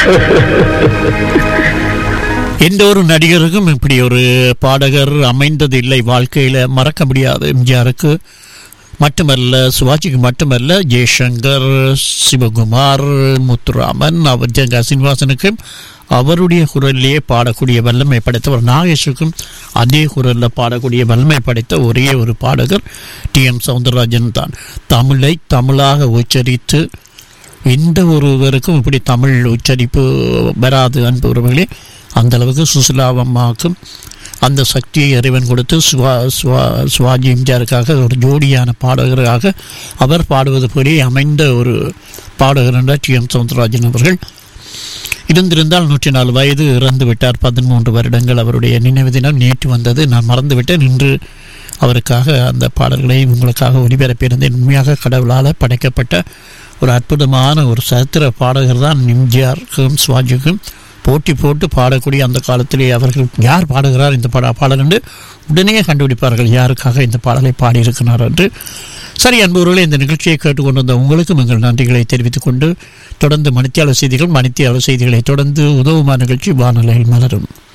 எந்த ஒரு நடிகருக்கும் இப்படி ஒரு பாடகர் அமைந்தது இல்லை வாழ்க்கையில மறக்க முடியாது எம்ஜிஆருக்கு மட்டுமல்ல சிவாஜிக்கு மட்டுமல்ல ஜெய்சங்கர் சிவகுமார் முத்துராமன் அவர் ஜெகா சீனிவாசனுக்கும் அவருடைய குரலிலேயே பாடக்கூடிய வல்லமை படைத்தவர் நாகேஷுக்கும் அதே குரலில் பாடக்கூடிய வல்லமை படைத்த ஒரே ஒரு பாடகர் டி எம் சவுந்தரராஜன் தான் தமிழை தமிழாக உச்சரித்து எந்த ஒருவருக்கும் இப்படி தமிழ் உச்சரிப்பு வராது அன்பவர்களே அந்த அளவுக்கு சுசிலாவம்மாவுக்கும் அந்த சக்தியை இறைவன் கொடுத்து சுவா சுவா சுவாஜி எம்ஜிஆருக்காக ஒரு ஜோடியான பாடகராக அவர் பாடுவது போலே அமைந்த ஒரு பாடகர் என்ற டி எம் சவுந்தரராஜன் அவர்கள் இருந்திருந்தால் நூற்றி நாலு வயது இறந்து விட்டார் பதிமூன்று வருடங்கள் அவருடைய நினைவு தினம் நேற்று வந்தது நான் மறந்துவிட்டேன் இன்று அவருக்காக அந்த பாடல்களை உங்களுக்காக ஒளிபரப்பியிருந்தேன் உண்மையாக கடவுளால் படைக்கப்பட்ட ஒரு அற்புதமான ஒரு சரித்திர பாடகர் தான் எம்ஜிஆருக்கும் சிவாஜிக்கும் போட்டி போட்டு பாடக்கூடிய அந்த காலத்திலே அவர்கள் யார் பாடுகிறார் இந்த பாட பாடல் என்று உடனே கண்டுபிடிப்பார்கள் யாருக்காக இந்த பாடலை பாடியிருக்கிறார் என்று சரி அன்பவர்களே இந்த நிகழ்ச்சியை கேட்டுக்கொண்டு வந்த உங்களுக்கும் எங்கள் நன்றிகளை தெரிவித்துக் கொண்டு தொடர்ந்து மணித்தியாளர் செய்திகள் மணித்தியாளர் செய்திகளை தொடர்ந்து உதவுமா நிகழ்ச்சி வானொலியில் மலரும்